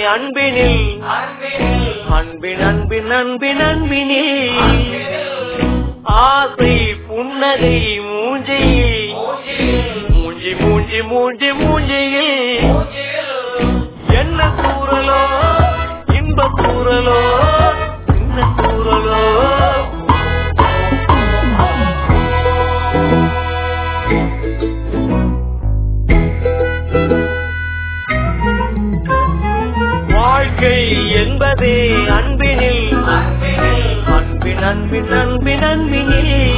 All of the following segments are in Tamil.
அன்பினில் அன்பின் அன்பின் அன்பின் அன்பினில் ஆசை புன்னகை மூஞ்சையில் மூஞ்சி மூஞ்சி மூஞ்சி மூஞ்சியில் என்ன தூரலோ இன்ப தூரலோ இன்ன தூரலோ வாழ்க்கை என்பதே அன்பினில் அன்பின் அன்பின் அன்பின் அன்பினில்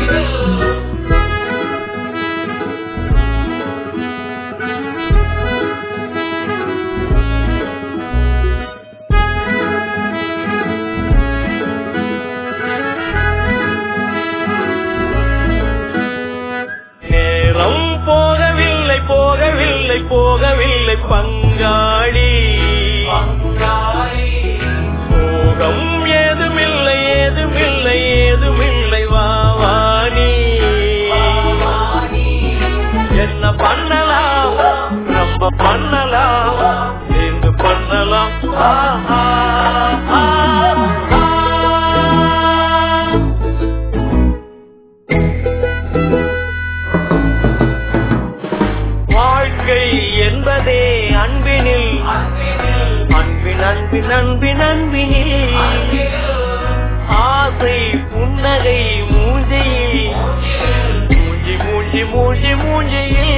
நேரம் போகவில்லை போகவில்லை போகவில்லை பங்காளி போகம் ஏதுமில்லை ஏதுமில்லை ஏதுமில்லை வாவானி என்ன பண்ணலாம் ரொம்ப பண்ணலாம் சேர்ந்து பண்ணலாம் ஆ, ஆ, ஆ, ஆ. வாழ்க்கை என்பதே அன்பினில் அன்பின் அன்பின் அன்பின் அன்பினில் ஆசை புன்னகை மூஞ்சையில் மூஞ்சி மூஞ்சி மூஞ்சி மூஞ்சியில்